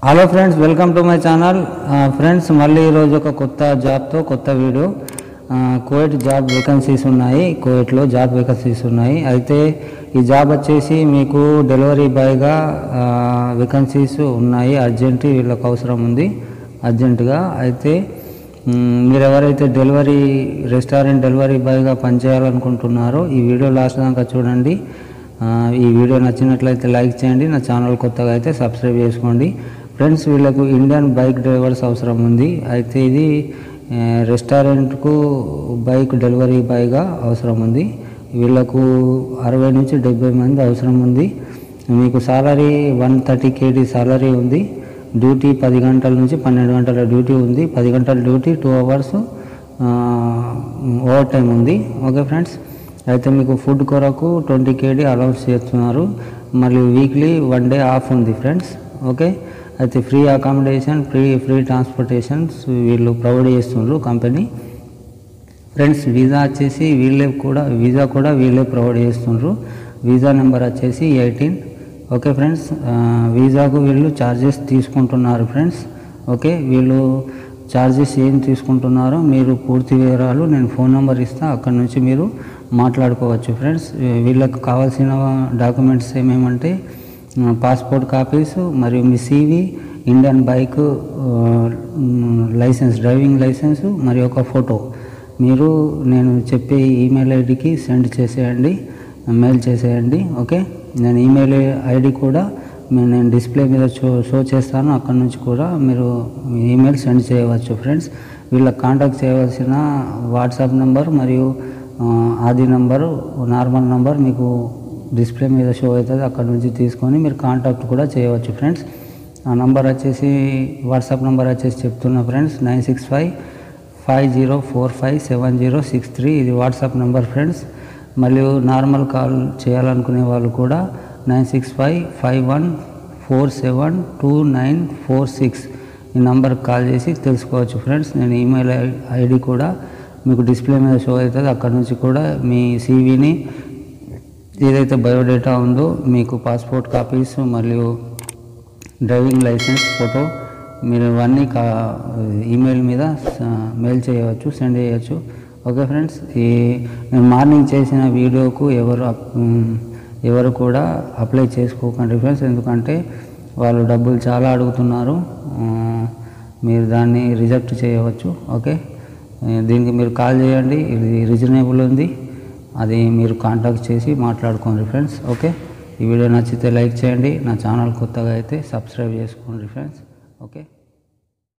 hello friends welcome to my channel friends మళ్ళీ ఈరోజు ఒక కొత్త జాబ్తో కొత్త వీడియో ఆ, కోవిడ్ జాబ్ వేకెన్సీస్ ఉన్నాయి కోవిడ్లో జాబ్ వేకెన్సీస్ ఉన్నాయి అయితే ఈ జాబ్ వచ్చేసి మీకు డెలివరీ బాయ్గా వేకెన్సీస్ ఉన్నాయి అర్జెంట్ వీళ్ళకి అవసరం ఉంది అర్జెంటుగా అయితే మ్, మీరు ఎవరైతే డెలివరీ రెస్టారెంట్ డెలివరీ బాయ్గా పనిచేయాలనుకుంటున్నారో ఈ వీడియో లాస్ట్ దాకా చూడండి ఆ, ఈ వీడియో నచ్చినట్లయితే లైక్ చేయండి నా ఛానల్ కొత్తగా అయితే సబ్స్క్రైబ్ చేసుకోండి ఫ్రెండ్స్ వీళ్ళకు ఇండియన్ బైక్ డ్రైవర్స్ అవసరం ఉంది అయితే ఇది ఆ, రెస్టారెంట్కు బైక్ డెలివరీ బాయ్గా అవసరం ఉంది వీళ్ళకు అరవై నుంచి డెబ్బై మంది అవసరం ఉంది మీకు salary one thirty KD salary ఉంది డ్యూటీ పది గంటల నుంచి పన్నెండు గంటల డ్యూటీ ఉంది పది గంటల duty two hours overtime ఉంది ఓకే ఫ్రెండ్స్ అయితే మీకు ఫుడ్ కొరకు ట్వంటీ కేడీ అలౌన్స్ చేస్తున్నారు మరియు వీక్లీ వన్ డే ఆఫ్ ఉంది ఫ్రెండ్స్ ఓకే అయితే free accommodation free free transportations వీళ్ళు ప్రొవైడ్ చేస్తున్నారు కంపెనీ ఫ్రెండ్స్ వీసా వచ్చేసి వీళ్ళే కూడా వీసా కూడా వీళ్ళే ప్రొవైడ్ చేస్తున్నారు వీసా నెంబర్ వచ్చేసి ఎయిటీన్ ఓకే ఫ్రెండ్స్ ఆ, వీసాకు వీళ్ళు ఛార్జెస్ తీసుకుంటున్నారు ఫ్రెండ్స్ ఓకే వీళ్ళు ఛార్జెస్ ఏం తీసుకుంటున్నారో మీరు పూర్తి వివరాలు నేను ఫోన్ నెంబర్ ఇస్తా అక్కడ నుంచి మీరు మాట్లాడుకోవచ్చు ఫ్రెండ్స్ వీళ్ళకు కావాల్సిన డాక్యుమెంట్స్ ఏమేమంటే పాస్పోర్ట్ కాపీస్ మరియు మీ CV Indian bike licence driving licence మరియు ఒక ఫోటో మీరు నేను చెప్పే ఈమెయిల్ ఐడికి సెండ్ చేసేయండి మెయిల్ చేసేయండి ఓకే నేను ఈమెయిల్ ఐడి కూడా మీ- నేను డిస్ప్లే మీద షో షో చేస్తాను అక్కడ నుంచి కూడా మీరు ఈమెయిల్ సెండ్ చేయవచ్చు ఫ్రెండ్స్ వీళ్ళకి కాంటాక్ట్ చేయవలసిన వాట్సాప్ నెంబర్ మరియు ఆ, ఆది నంబరు నార్మల్ నంబర్ మీకు డిస్ప్లే మీద షో అవుతుంది అక్కడ నుంచి తీసుకొని మీరు కాంటాక్ట్ కూడా చేయవచ్చు ఫ్రెండ్స్ ఆ నంబర్ వచ్చేసి వాట్సాప్ నంబర్ వచ్చేసి చెప్తున్నా friends nine six five five zero four five seven zero six three ఇది వాట్సాప్ నెంబర్ ఫ్రెండ్స్ మరియు నార్మల్ కాల్ చేయాలనుకునే వాళ్ళు కూడా nine six five five one four seven two nine four six ఈ నంబర్కి కాల్ చేసి తెలుసుకోవచ్చు ఫ్రెండ్స్ నేను ఈమెయిల్ ఐడి కూడా మీకు డిస్ప్లే మీద షో అవుతుంది అక్కడ నుంచి కూడా మీ సీవీని ఏదైతే బయోడేటా ఉందో మీకు పాస్పోర్ట్ కాపీస్ మరియు డ్రైవింగ్ లైసెన్స్ ఫోటో మీరు ఇవన్నీ కా ఈమెయిల్ మీద స- మెయిల్ చేయవచ్చు సెండ్ చేయవచ్చు ఓకే ఫ్రెండ్స్ ఈ నేను మార్నింగ్ చేసిన వీడియోకు ఎవరు అప్- ఉమ్, ఎవరు కూడా అప్లై చేసుకోకండి ఫ్రెండ్స్ ఎందుకంటే వాళ్ళు డబ్బులు చాలా అడుగుతున్నారు ఆ, మీరు దాన్ని రిజెక్ట్ చేయవచ్చు ఓకే దీనికి మీరు కాల్ చేయండి ఇది రీజనబుల్ ఉంది అది మీరు కాంటాక్ట్ చేసి మాట్లాడుకోండి ఫ్రెండ్స్ ఓకే ఈ వీడియో నచ్చితే లైక్ చేయండి నా ఛానల్ కొత్తగా అయితే సబ్స్క్రైబ్ చేసుకోండి ఫ్రెండ్స్ ఓకే